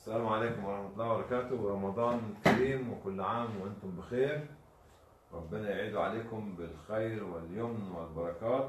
السلام عليكم ورحمة الله وبركاته ورمضان كريم وكل عام وأنتم بخير ربنا يعيد عليكم بالخير واليمن والبركات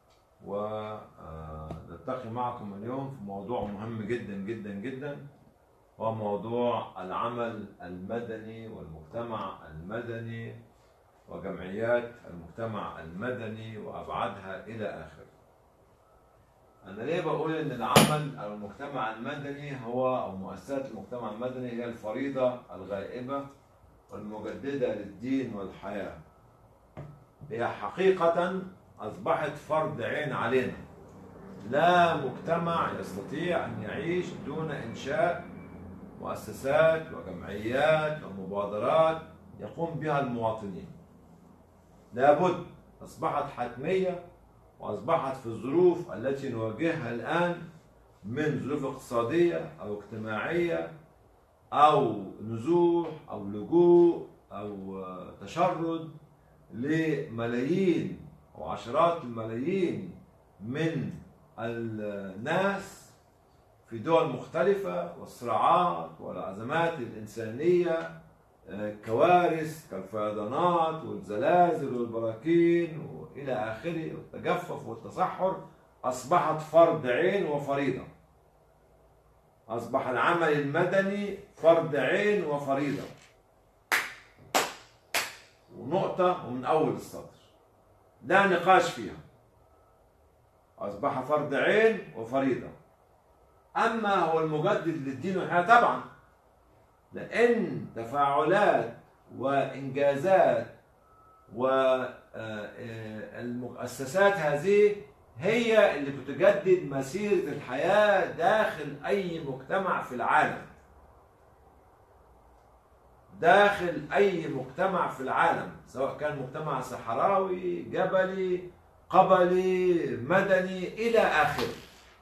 ونلتقي معكم اليوم في موضوع مهم جدا جدا جدا هو موضوع العمل المدني والمجتمع المدني وجمعيات المجتمع المدني وأبعادها إلى آخره أنا ليه بقول إن العمل أو المجتمع المدني هو أو مؤسسات المجتمع المدني هي الفريضة الغائبة والمجددة للدين والحياة هي حقيقة أصبحت فرض عين علينا لا مجتمع يستطيع أن يعيش دون إنشاء مؤسسات وجمعيات ومبادرات يقوم بها المواطنين لابد أصبحت حتمية وأصبحت في الظروف التي نواجهها الآن من ظروف اقتصادية أو اجتماعية أو نزوح أو لجوء أو تشرد لملايين وعشرات الملايين من الناس في دول مختلفة والصراعات والأزمات الإنسانية كوارث كالفيضانات والزلازل والبراكين وإلى آخره والتجفف والتصحر أصبحت فرض عين وفريضة أصبح العمل المدني فرض عين وفريضة ونقطة ومن أول السطر لا نقاش فيها أصبح فرض عين وفريضة أما هو المجدد للدين والحياة طبعا لأن تفاعلات وإنجازات والمؤسسات هذه هي اللي بتجدد مسيرة الحياة داخل أي مجتمع في العالم داخل أي مجتمع في العالم سواء كان مجتمع صحراوي جبلي قبلي مدني إلى آخره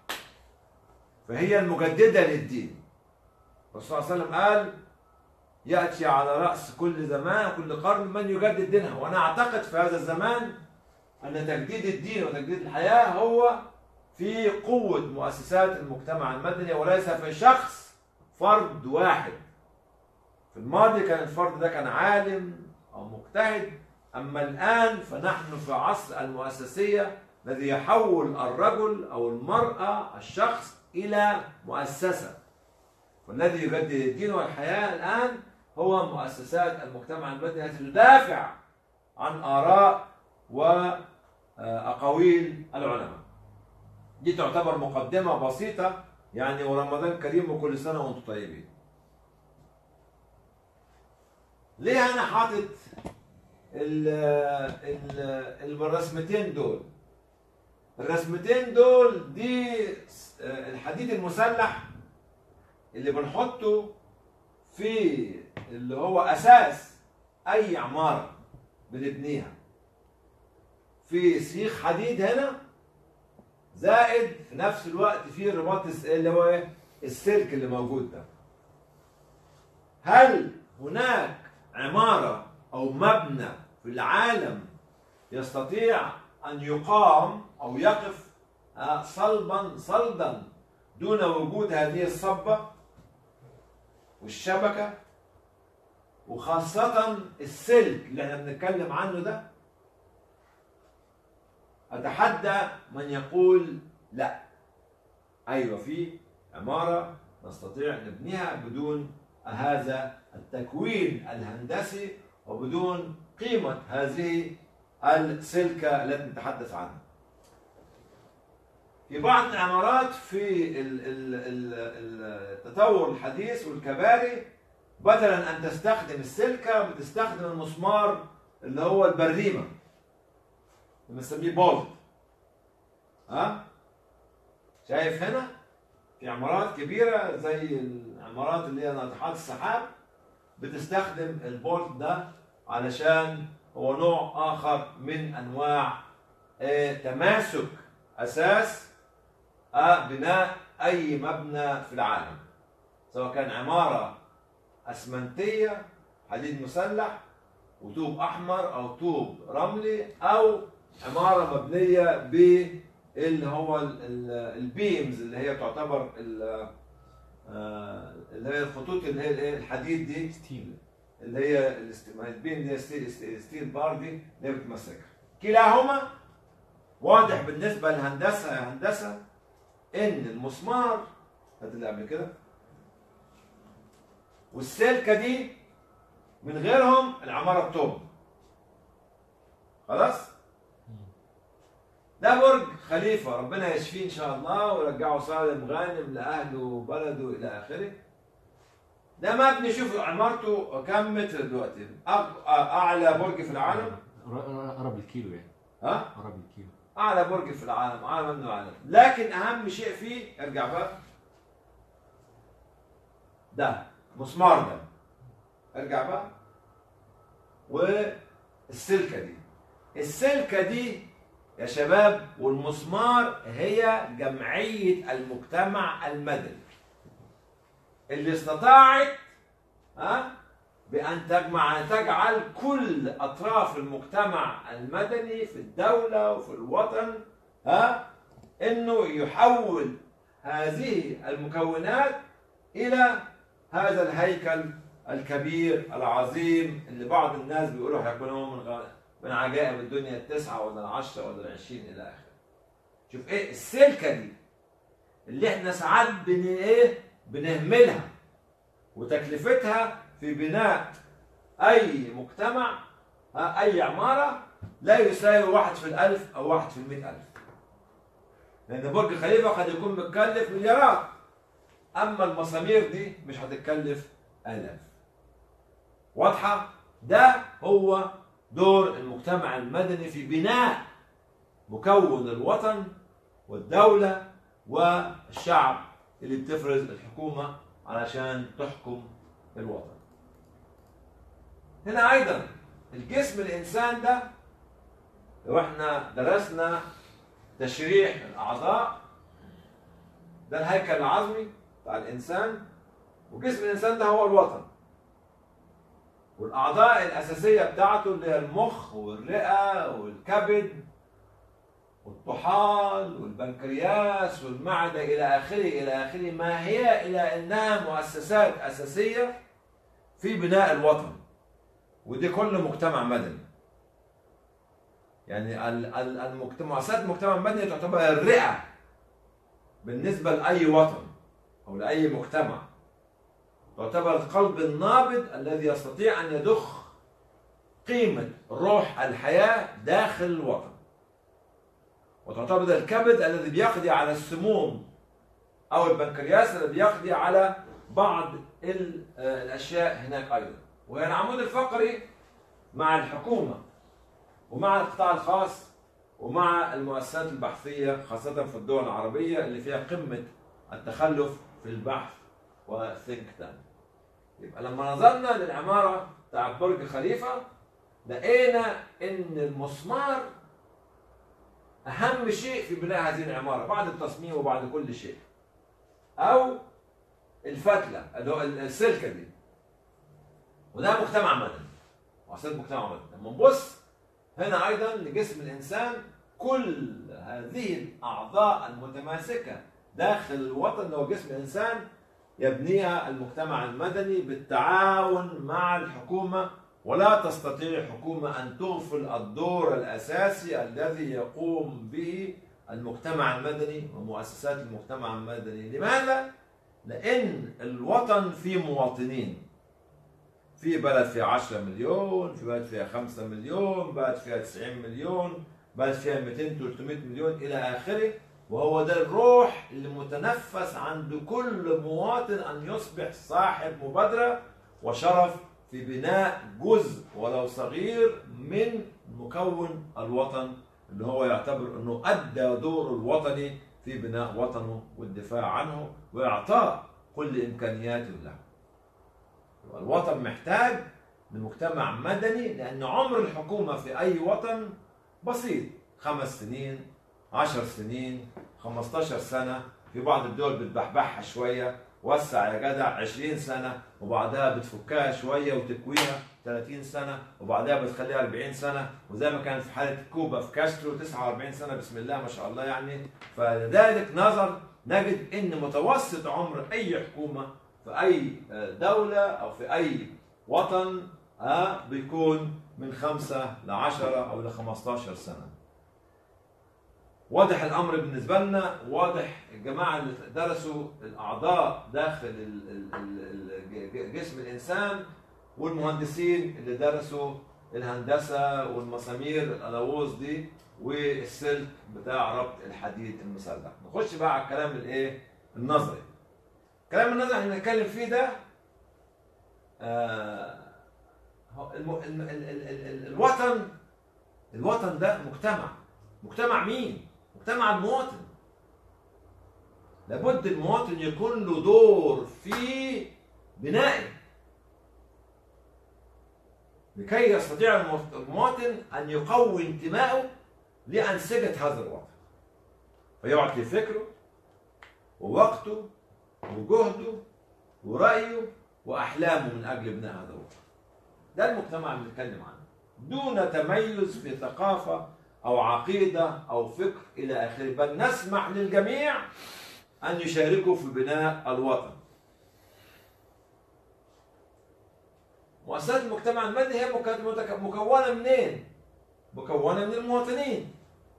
فهي المجددة للدين الرسول صلى الله عليه وسلم قال يأتي على رأس كل زمان كل قرن من يجدد دينها وأنا أعتقد في هذا الزمان أن تجديد الدين وتجديد الحياة هو في قوة مؤسسات المجتمع المدني وليس في شخص فرد واحد في الماضي كان الفرد ده كان عالم أو مجتهد أما الآن فنحن في عصر المؤسسية الذي يحول الرجل أو المرأة الشخص إلى مؤسسة والذي يجدد الدين والحياة الآن هو مؤسسات المجتمع المدني التي تدافع عن آراء وأقاويل العلماء دي تعتبر مقدمة بسيطة يعني ورمضان كريم وكل سنة وانتم طيبين ليه أنا حاطط الرسمتين دول الرسمتين دول دي الحديد المسلح اللي بنحطه في اللي هو اساس اي عماره بنبنيها في سيخ حديد هنا زائد في نفس الوقت في رباط اللي هو ايه السلك اللي موجود ده هل هناك عماره او مبنى في العالم يستطيع ان يقام او يقف صلبا صلدا دون وجود هذه الصبه والشبكة وخاصة السلك اللي احنا بنتكلم عنه ده أتحدى من يقول لا أيوة في عمارة نستطيع نبنيها بدون هذا التكوين الهندسي وبدون قيمة هذه السلكة التي نتحدث عنها في بعض العمارات في التطور الحديث والكباري بدلا ان تستخدم السلكه بتستخدم المسمار اللي هو البريمه بنسميه بولت ها شايف هنا في عمارات كبيره زي العمارات اللي هي ناطحات السحاب بتستخدم البولت ده علشان هو نوع اخر من انواع تماسك اساس بناء أي مبنى في العالم سواء كان عمارة أسمنتية حديد مسلح وطوب أحمر أو طوب رملي أو عمارة مبنية باللي هو البيمز اللي هي تعتبر اللي هي الخطوط اللي هي الايه الحديد دي ستيل اللي هي الاست- ما بين اللي هي ستيل, ستيل, ستيل بار دي اللي هي بتمسكها كلاهما واضح بالنسبه للهندسه يا هندسه ان المسمار هات اللي قبل كده والسلكه دي من غيرهم العماره بتقوم خلاص ده برج خليفه ربنا يشفيه ان شاء الله ويرجعه سالم غانم لاهله وبلده الى اخره ده مبني شوف عمارته كم متر دلوقتي أق- اعلى برج في العالم قرب الكيلو يعني ها قرب الكيلو اعلى برج في العالم اعلى مبنى العالم لكن اهم شيء فيه ارجع بقى ده مسمار ده ارجع بقى والسلكه دي السلكه دي يا شباب والمسمار هي جمعيه المجتمع المدني اللي استطاعت ها بأن تجمع تجعل كل أطراف المجتمع المدني في الدولة وفي الوطن ها إنه يحول هذه المكونات إلى هذا الهيكل الكبير العظيم اللي بعض الناس بيقولوا هيكون هو من غ- من عجائب الدنيا التسعة ولا العشرة ولا العشرين إلى آخره. شوف إيه السلكة دي اللي إحنا ساعات بن إيه بنهملها وتكلفتها في بناء أي مجتمع ها، أي عمارة لا يساوي واحد في الألف أو واحد في المئة ألف لأن برج خليفة قد يكون متكلف مليارات أما المسامير دي مش هتتكلف آلاف واضحة؟ ده هو دور المجتمع المدني في بناء مكون الوطن والدولة والشعب اللي بتفرز الحكومة علشان تحكم الوطن هنا ايضا الجسم الانسان ده لو احنا درسنا تشريح الاعضاء ده الهيكل العظمي بتاع الانسان وجسم الانسان ده هو الوطن والاعضاء الاساسيه بتاعته اللي هي المخ والرئه والكبد والطحال والبنكرياس والمعده الى اخره الى اخره ما هي الا انها مؤسسات اساسيه في بناء الوطن ودي كل مجتمع مدني يعني ال- ال- المجتمع مؤسسات المجتمع المدني تعتبر الرئه بالنسبه لاي وطن او لاي مجتمع تعتبر القلب النابض الذي يستطيع ان يضخ قيمه روح الحياه داخل الوطن وتعتبر الكبد الذي بيقضي على السموم او البنكرياس الذي بيقضي على بعض ال- آه، الاشياء هناك ايضا وهي العمود الفقري مع الحكومه ومع القطاع الخاص ومع المؤسسات البحثيه خاصه في الدول العربيه اللي فيها قمه التخلف في البحث والثينك تانك يبقى لما نظرنا للعماره بتاع برج خليفه لقينا ان المسمار اهم شيء في بناء هذه العماره بعد التصميم وبعد كل شيء او الفتله اللي هو السلكه دي وده مجتمع مدني مؤسسات مجتمع مدني لما نبص هنا ايضا لجسم الانسان كل هذه الاعضاء المتماسكه داخل الوطن اللي هو جسم الانسان يبنيها المجتمع المدني بالتعاون مع الحكومه ولا تستطيع الحكومه ان تغفل الدور الاساسي الذي يقوم به المجتمع المدني ومؤسسات المجتمع المدني لماذا؟ لأن الوطن فيه مواطنين في بلد فيها 10 مليون في بلد فيها 5 مليون بلد فيها 90 مليون بلد فيها 200 300 مليون إلى آخره وهو ده الروح اللي متنفس عند كل مواطن أن يصبح صاحب مبادرة وشرف في بناء جزء ولو صغير من مكون الوطن اللي هو يعتبر انه ادى دوره الوطني في بناء وطنه والدفاع عنه واعطاء كل امكانياته له. يبقى الوطن محتاج لمجتمع مدني لان عمر الحكومه في اي وطن بسيط خمس سنين عشر سنين 15 سنه في بعض الدول بتبحبحها شويه وسع يا جدع 20 سنه وبعدها بتفكها شويه وتكويها 30 سنه وبعدها بتخليها 40 سنه وزي ما كان في حاله كوبا في كاسترو 49 سنه بسم الله ما شاء الله يعني فلذلك نظر نجد ان متوسط عمر اي حكومه في في اي دوله او في اي وطن ها بيكون من خمسة لعشرة أو لخمستاشر سنة واضح الأمر بالنسبة لنا واضح الجماعة اللي درسوا الأعضاء داخل ال- ال- ال- ال- جسم الإنسان والمهندسين اللي درسوا الهندسة والمسامير الألووز دي والسلك بتاع ربط الحديد المسلح نخش بقى على الكلام الايه النظري الكلام النظري اللي هنتكلم فيه ده آه هو الم... ال... ال... ال... ال... ال... الوطن الوطن ده مجتمع مجتمع مين؟ مجتمع المواطن لابد المواطن يكون له دور في بنائه لكي يستطيع المو- المواطن ان يقوي انتمائه لانسجه هذا الوطن فيعطي فكره ووقته وجهده ورأيه وأحلامه من أجل بناء هذا الوطن ده المجتمع اللي بنتكلم عنه دون تميز في ثقافة أو عقيدة أو فكر إلى آخره بل نسمح للجميع أن يشاركوا في بناء الوطن مؤسسات المجتمع المدني هي مك- متك- مكونة منين؟ مكونة من المواطنين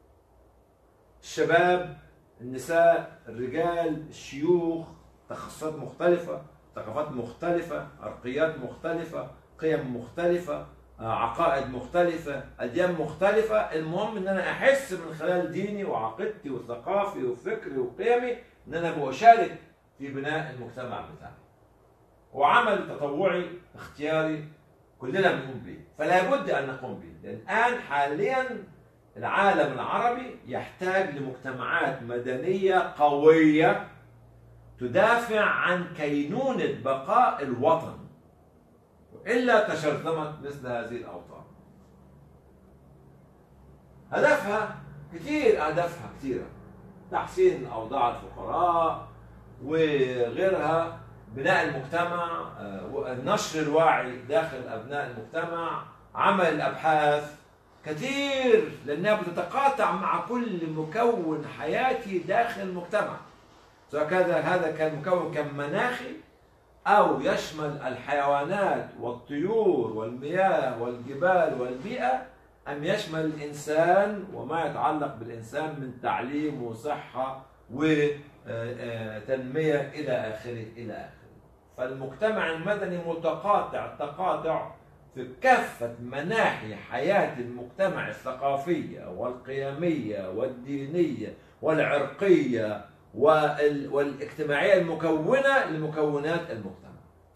الشباب النساء الرجال الشيوخ تخصصات مختلفة ثقافات مختلفة عرقيات مختلفة قيم مختلفة آه، عقائد مختلفة أديان مختلفة المهم إن أنا أحس من خلال ديني وعقيدتي وثقافي وفكري وقيمي إن أنا بشارك في بناء المجتمع بتاعي وعمل تطوعي اختياري كلنا بنقوم به فلا بد أن نقوم به لأن الآن حاليا العالم العربي يحتاج لمجتمعات مدنية قوية تدافع عن كينونة بقاء الوطن وإلا تشرذمت مثل هذه الأوطان هدفها كتير أهدافها كتيرة تحسين أوضاع الفقراء وغيرها بناء المجتمع آه، نشر الوعي داخل أبناء المجتمع عمل الأبحاث كثير لأنها بتتقاطع مع كل مكون حياتي داخل المجتمع سواء كان هذا كان مكون كان مناخي أو يشمل الحيوانات والطيور والمياه والجبال والبيئة أم يشمل الإنسان وما يتعلق بالإنسان من تعليم وصحة وتنمية إلى آخره إلى آخره فالمجتمع المدني متقاطع تقاطع في كافة مناحي حياة المجتمع الثقافية والقيمية والدينية والعرقية وال- والاجتماعية المكونة لمكونات المجتمع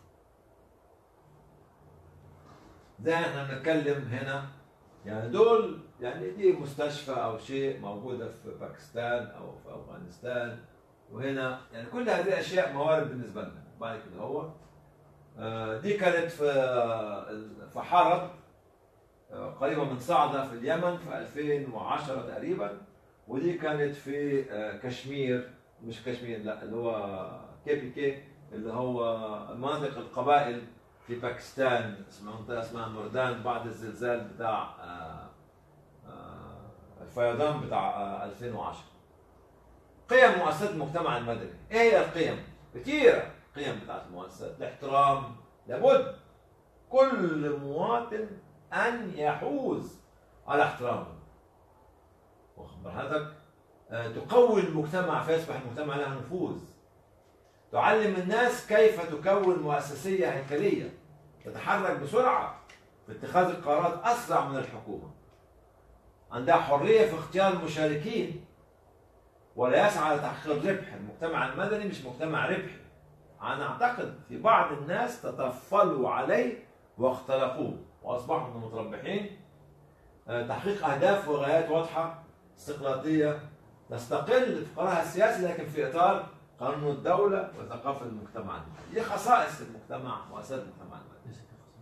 ده احنا بنتكلم هنا يعني دول يعني دي مستشفى او شيء موجودة في باكستان او في افغانستان وهنا يعني كل هذه الاشياء موارد بالنسبة لنا بعد كده هو آه، دي كانت في في حرب آه، قريبة من صعدة في اليمن في 2010 تقريبا ودي كانت في آه، كشمير مش كشمير لا اللي هو كي بي كي اللي هو مناطق القبائل في باكستان اسمها منطقة اسمها مردان بعد الزلزال بتاع آه، آه، الفيضان بتاع آه، 2010 قيم مؤسسات المجتمع المدني ايه هي القيم؟ كثيرة قيم بتاعت المؤسسات الاحترام لابد كل مواطن ان يحوز على احترامه واخد بال حضرتك آه، تقوي المجتمع فيصبح المجتمع له نفوذ تعلم الناس كيف تكون مؤسسية هيكلية تتحرك بسرعة في اتخاذ القرارات أسرع من الحكومة عندها حرية في اختيار المشاركين ولا يسعى لتحقيق الربح المجتمع المدني مش مجتمع ربحي أنا أعتقد في بعض الناس تطفلوا عليه واختلقوه وأصبحوا من المتربحين آه، تحقيق أهداف وغايات واضحة استقلالية تستقل في قرارها السياسي لكن في إطار قانون الدولة وثقافة المجتمع المدني دي خصائص المجتمع مؤسسات المجتمع المدني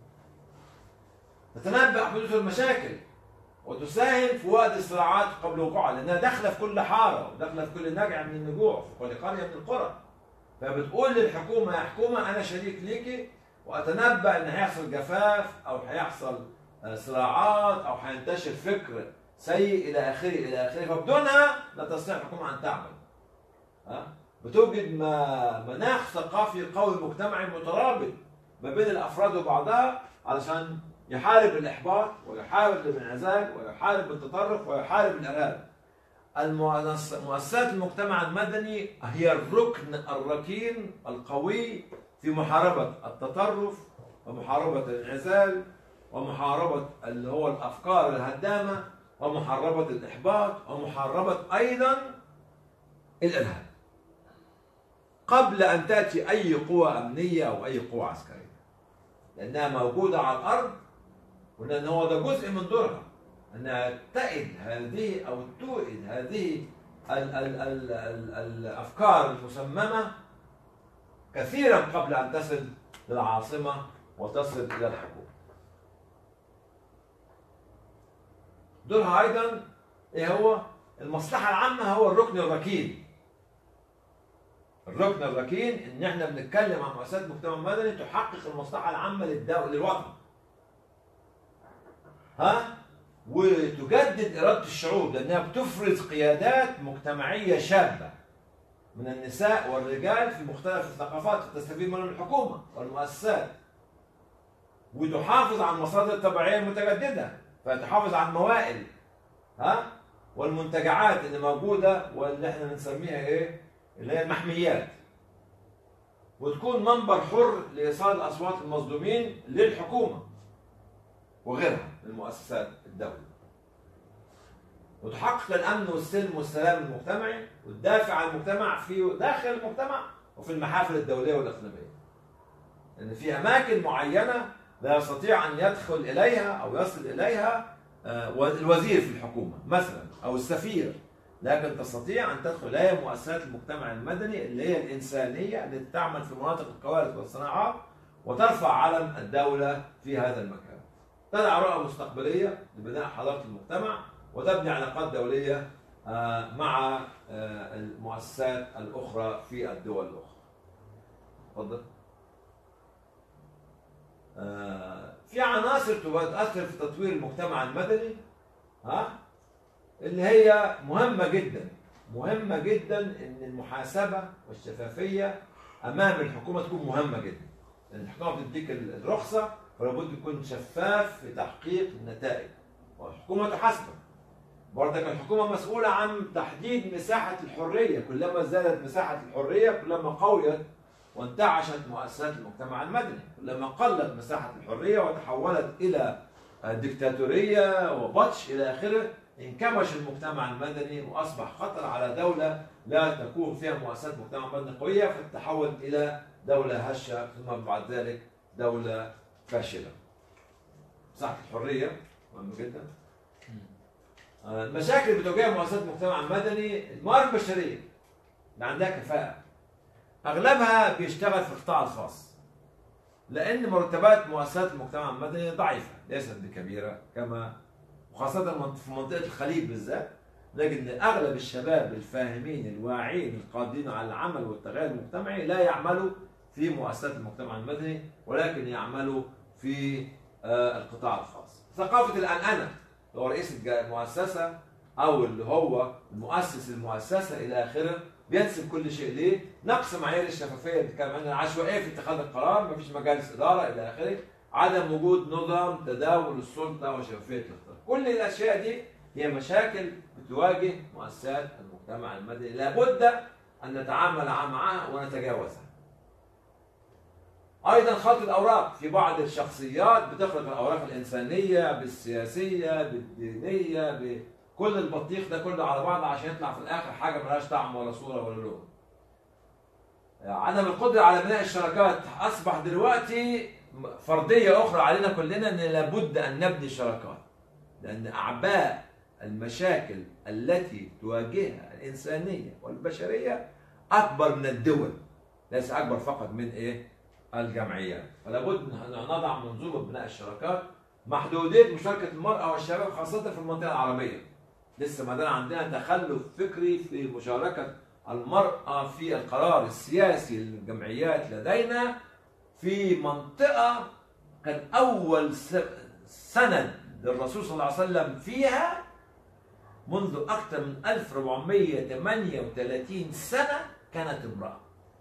تتنبأ حدوث المشاكل وتساهم في وقت الصراعات قبل وقوعها لانها داخله في كل حاره وداخله في كل نجع من النجوع في كل قريه من القرى فبتقول للحكومه يا حكومه انا شريك ليكي واتنبا ان هيحصل جفاف او هيحصل آه، صراعات او هينتشر فكر سيء الى اخره الى اخره فبدونها لا تستطيع الحكومه ان تعمل ها بتوجد ما- مناخ ثقافي قوي مجتمعي مترابط ما بين الافراد وبعضها علشان يحارب الاحباط ويحارب الانعزال ويحارب التطرف ويحارب الارهاب. المؤسس- مؤسسات المجتمع المدني هي الركن الركين القوي في محاربه التطرف ومحاربه الانعزال ومحاربه اللي هو الافكار الهدامه ومحاربه الاحباط ومحاربه ايضا الارهاب. قبل ان تاتي اي قوه امنيه او اي قوه عسكريه. لانها موجوده على الارض وان هو ده جزء من دورها انها تئد هذه او توئد هذه ال ال ال ال الافكار المسممه كثيرا قبل ان تصل للعاصمه وتصل الى الحكومه. دورها ايضا ايه هو؟ المصلحه العامه هو الركن الركين. الركن الركين ان احنا بنتكلم عن مؤسسات مجتمع مدني تحقق المصلحه العامه للدوله للوطن. ها؟ وتجدد اراده الشعوب لانها بتفرز قيادات مجتمعيه شابه من النساء والرجال في مختلف الثقافات تستفيد منهم الحكومه والمؤسسات. وتحافظ على المصادر الطبيعيه المتجدده فتحافظ على الموائل ها والمنتجعات اللي موجوده واللي احنا بنسميها ايه؟ اللي هي المحميات. وتكون منبر حر لايصال اصوات المظلومين للحكومه وغيرها من مؤسسات الدوله. وتحقق الامن والسلم والسلام المجتمعي وتدافع عن المجتمع في داخل المجتمع وفي المحافل الدوليه والاقليميه. لان في اماكن معينه لا يستطيع ان يدخل اليها او يصل اليها آه، الوزير في الحكومه مثلا او السفير لكن تستطيع ان تدخل اليها مؤسسات المجتمع المدني اللي هي الانسانيه التي تعمل في مناطق الكوارث والصناعات وترفع علم الدوله في هذا المكان. تدع رؤى مستقبليه لبناء حضاره المجتمع وتبني علاقات دوليه آه، مع آه، المؤسسات الاخرى في الدول الاخرى. اتفضل. آه، في عناصر تؤثر في تطوير المجتمع المدني ها اللي هي مهمة جدا مهمة جدا ان المحاسبة والشفافية امام الحكومة تكون مهمة جدا لان الحكومة بتديك الرخصة فلا بد يكون شفاف في تحقيق النتائج والحكومة تحاسبك برضك الحكومة مسؤولة عن تحديد مساحة الحرية كلما زادت مساحة الحرية كلما قويت وانتعشت مؤسسات المجتمع المدني كلما قلت مساحة الحرية وتحولت إلى ديكتاتورية وبطش إلى آخره انكمش المجتمع المدني وأصبح خطر على دولة لا تكون فيها مؤسسات مجتمع مدني قوية فتتحول إلى دولة هشة ثم بعد ذلك دولة فاشلة مساحة الحرية مهم جدا آه، المشاكل اللي بتواجهها مؤسسات المجتمع المدني الموارد البشرية اللي عندها كفاءة اغلبها بيشتغل في القطاع الخاص لان مرتبات مؤسسات المجتمع المدني ضعيفه ليست بكبيره كما وخاصه في منطقه الخليج بالذات لكن اغلب الشباب الفاهمين الواعيين القادرين على العمل والتغير المجتمعي لا يعملوا في مؤسسات المجتمع المدني ولكن يعملوا في آه، القطاع الخاص ثقافه الانانه اللي هو رئيس الج- المؤسسه او اللي هو المؤسس المؤسسه الى اخره بينسب كل شيء ليه؟ نقص معايير الشفافيه اللي بنتكلم عنها العشوائيه في اتخاذ القرار، مفيش مجالس اداره الى اخره، عدم وجود نظام تداول السلطه وشفافيه الاختيار. كل الاشياء دي هي مشاكل بتواجه مؤسسات المجتمع المدني، لابد ان نتعامل معها ونتجاوزها. ايضا خلط الاوراق في بعض الشخصيات بتخلط الاوراق الانسانيه بالسياسيه بالدينيه بكل البطيخ ده كله على بعض عشان يطلع في الاخر حاجه ملهاش طعم ولا صوره ولا لون. عدم القدره على بناء الشراكات اصبح دلوقتي فرضيه اخرى علينا كلنا ان لابد ان نبني شراكات. لان اعباء المشاكل التي تواجهها الانسانيه والبشريه اكبر من الدول ليس اكبر فقط من ايه؟ الجمعيات فلا بد ان نضع منظومه بناء الشراكات محدوديه مشاركه المراه والشباب خاصه في المنطقه العربيه لسه ما زال عندنا تخلف فكري في مشاركه المراه في القرار السياسي للجمعيات لدينا في منطقه كان اول س- سند للرسول صلى الله عليه وسلم فيها منذ اكثر من 1438 سنه كانت امرأة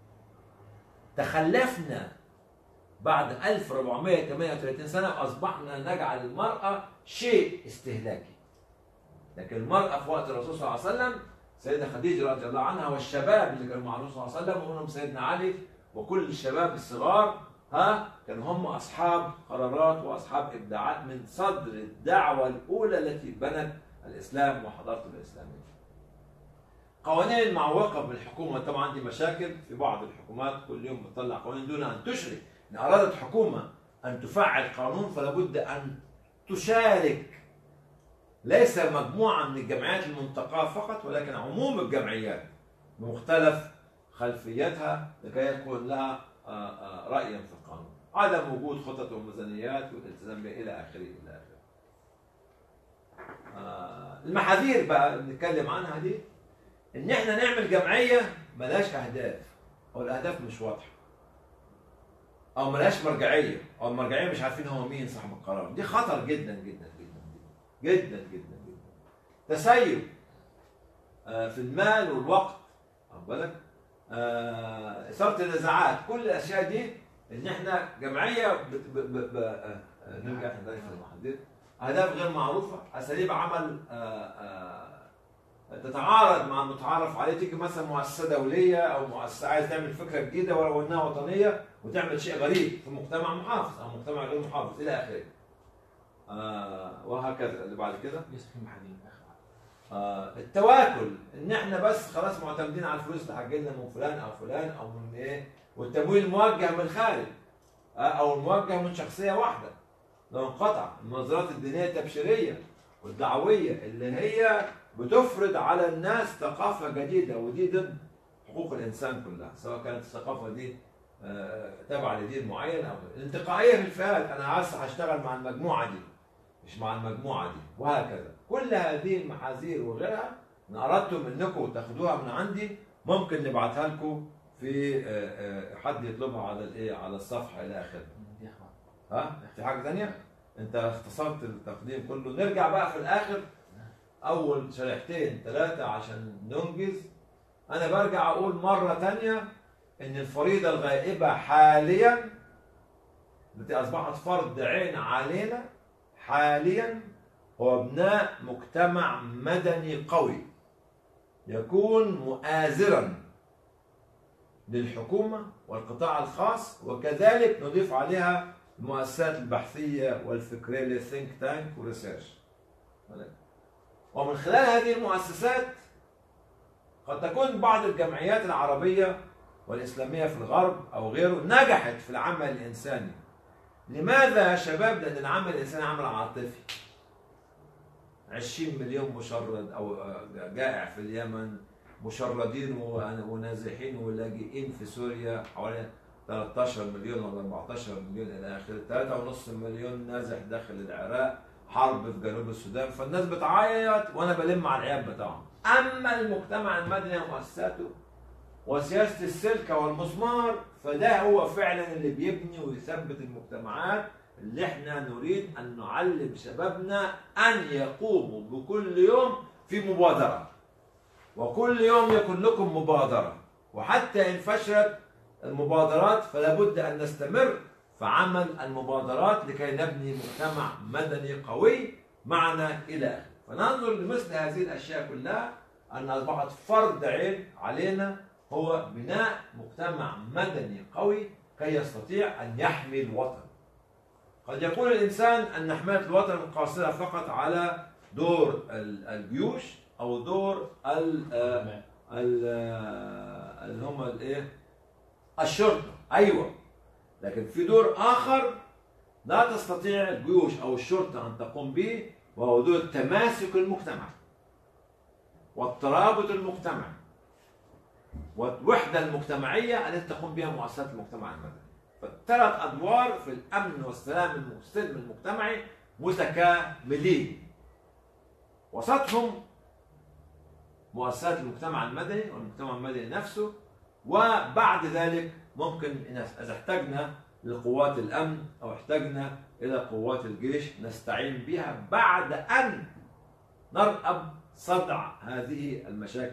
تخلفنا بعد 1438 سنة وأصبحنا نجعل المرأة شيء استهلاكي لكن المرأة في وقت الرسول صلى الله عليه وسلم سيدة خديجة رضي الله عنها والشباب اللي كانوا مع الرسول صلى الله عليه وسلم ومنهم سيدنا علي وكل الشباب الصغار ها كانوا هم أصحاب قرارات وأصحاب إبداعات من صدر الدعوة الأولى التي بنت الإسلام وحضارته الإسلامية قوانين المعوقة بالحكومة طبعا دي مشاكل في بعض الحكومات كل يوم بتطلع قوانين دون أن تشرك إن أرادت حكومة أن تفعل قانون فلا بد أن تشارك ليس مجموعة من الجمعيات المنتقاة فقط ولكن عموم الجمعيات بمختلف خلفيتها لكي يكون لها آه، آه، رأيا في القانون عدم وجود خطط وميزانيات والالتزام بها إلى آخره إلى آخره آه، المحاذير بقى اللي بنتكلم عنها دي ان احنا نعمل جمعيه ملهاش اهداف او الاهداف مش واضحه او ملهاش مرجعيه او المرجعيه مش عارفين هو مين صاحب القرار دي خطر جدا جدا جدا جدا جدا جدا جدا تسيب آه، في المال والوقت واخد بالك آه، اثاره النزاعات كل الاشياء دي ان احنا جمعيه بت- ب... ب... ب... آه، آه، نرجع احنا تاني في المحدد اهداف غير معروفه اساليب عمل آه، آه، تتعارض مع المتعارف عليه تيجي مثلا مؤسسه دوليه او مؤسسه عايز تعمل فكره جديده ولو انها وطنيه وتعمل شيء غريب في مجتمع محافظ او مجتمع غير محافظ الى اخره. آه وهكذا اللي بعد كده يوسف المحادين آه التواكل ان احنا بس خلاص معتمدين على الفلوس اللي هتجيلنا من فلان او فلان او من ايه والتمويل موجه من الخارج آه او موجه من شخصيه واحده لو انقطع المنظرات الدينيه التبشيريه والدعويه اللي هي بتفرض على الناس ثقافه جديده ودي ضد حقوق الانسان كلها سواء كانت الثقافه دي آه، تابعه لدين معين او الانتقائيه في الفئات انا عايز هشتغل مع المجموعه دي مش مع المجموعه دي وهكذا كل هذه المحاذير وغيرها ان اردتم انكم تاخدوها من عندي ممكن نبعتها لكم في آه، آه، حد يطلبها على الايه على الصفحه الى اخره دي اخوان ها في حاجه ثانيه انت اختصرت التقديم كله نرجع بقى في الاخر اول شريحتين ثلاثه عشان ننجز انا برجع اقول مره ثانيه ان الفريضه الغائبه حاليا التي اصبحت فرض عين علينا حاليا هو بناء مجتمع مدني قوي يكون مؤازرا للحكومه والقطاع الخاص وكذلك نضيف عليها المؤسسات البحثيه والفكريه للثينك تانك وريسيرش ومن خلال هذه المؤسسات قد تكون بعض الجمعيات العربيه والاسلاميه في الغرب او غيره نجحت في العمل الانساني لماذا يا شباب لان العمل الانساني عمل عاطفي 20 مليون مشرد او جائع في اليمن مشردين ونازحين ولاجئين في سوريا حوالي 13 مليون ولا 14 مليون الى اخره 3.5 مليون نازح داخل العراق حرب في جنوب السودان فالناس بتعيط وانا بلم على العيال بتاعهم اما المجتمع المدني ومؤسساته وسياسه السلكه والمسمار فده هو فعلا اللي بيبني ويثبت المجتمعات اللي احنا نريد ان نعلم شبابنا ان يقوموا بكل يوم في مبادره وكل يوم يكون لكم مبادره وحتى ان فشلت المبادرات فلا بد ان نستمر في عمل المبادرات لكي نبني مجتمع مدني قوي معنا الى اخره فننظر لمثل هذه الاشياء كلها ان اصبحت فرض عين علينا هو بناء مجتمع مدني قوي كي يستطيع ان يحمي الوطن قد يقول الانسان ان حمايه الوطن قاصره فقط على دور ال- الجيوش او دور ال- آه، ال- آه، اللي هم الايه الشرطه ايوه لكن في دور اخر لا تستطيع الجيوش او الشرطه ان تقوم به وهو دور تماسك المجتمع والترابط المجتمعي والوحده المجتمعيه التي تقوم بها مؤسسات المجتمع المدني فالثلاث ادوار في الامن والسلام والسلم المجتمعي متكاملين وسطهم مؤسسات المجتمع المدني والمجتمع المدني نفسه وبعد ذلك ممكن إن اذا احتجنا لقوات الامن او احتجنا الى قوات الجيش نستعين بها بعد ان نرأب صدع هذه المشاكل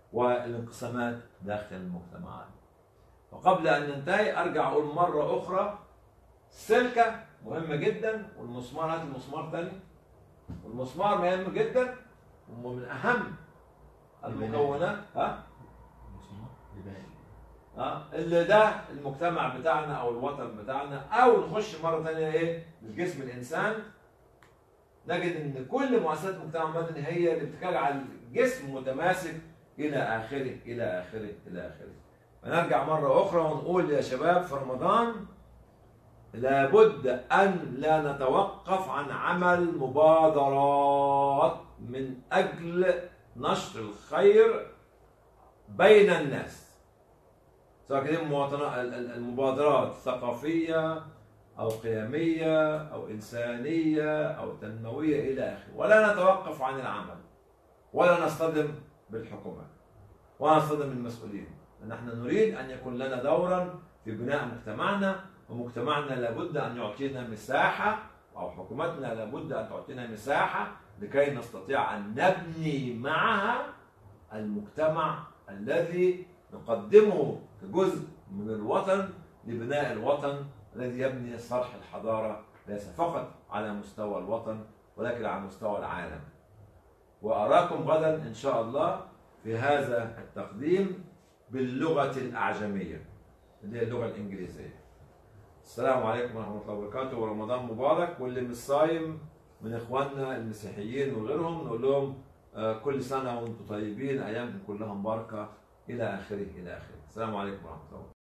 والانقسامات داخل المجتمعات وقبل أن ننتهي أرجع أقول مرة أخرى السلكة مهمة جدا والمسمار هات المسمار تاني والمسمار مهم جدا ومن أهم المكونات ها مسمار لباقي ها اللي ده المجتمع بتاعنا او الوطن بتاعنا او نخش مره ثانيه ايه لجسم الانسان نجد ان كل مؤسسات المجتمع المدني هي اللي بتجعل الجسم متماسك الى اخره الى اخره الى اخره فنرجع مره اخرى ونقول يا شباب في رمضان لابد ان لا نتوقف عن عمل مبادرات من اجل نشر الخير بين الناس سواء كانت المواطنة- ال- ال- المبادرات ثقافية أو قيمية أو إنسانية أو تنموية إلى آخره ولا نتوقف عن العمل ولا نصطدم بالحكومات ولا نصطدم بالمسؤولين نحن نريد أن يكون لنا دورا في بناء مجتمعنا ومجتمعنا لابد أن يعطينا مساحة أو حكومتنا لابد أن تعطينا مساحة لكي نستطيع أن نبني معها المجتمع الذي نقدمه كجزء من الوطن لبناء الوطن الذي يبني صرح الحضارة ليس فقط على مستوى الوطن ولكن على مستوى العالم وأراكم غدا إن شاء الله في هذا التقديم باللغة الأعجمية اللي هي اللغة الإنجليزية السلام عليكم ورحمة الله وبركاته ورمضان مبارك واللي مش صايم من إخواننا المسيحيين وغيرهم نقول لهم آه، كل سنة وأنتم طيبين أيامكم كلها مباركة إلى آخره إلى آخره السلام عليكم ورحمة الله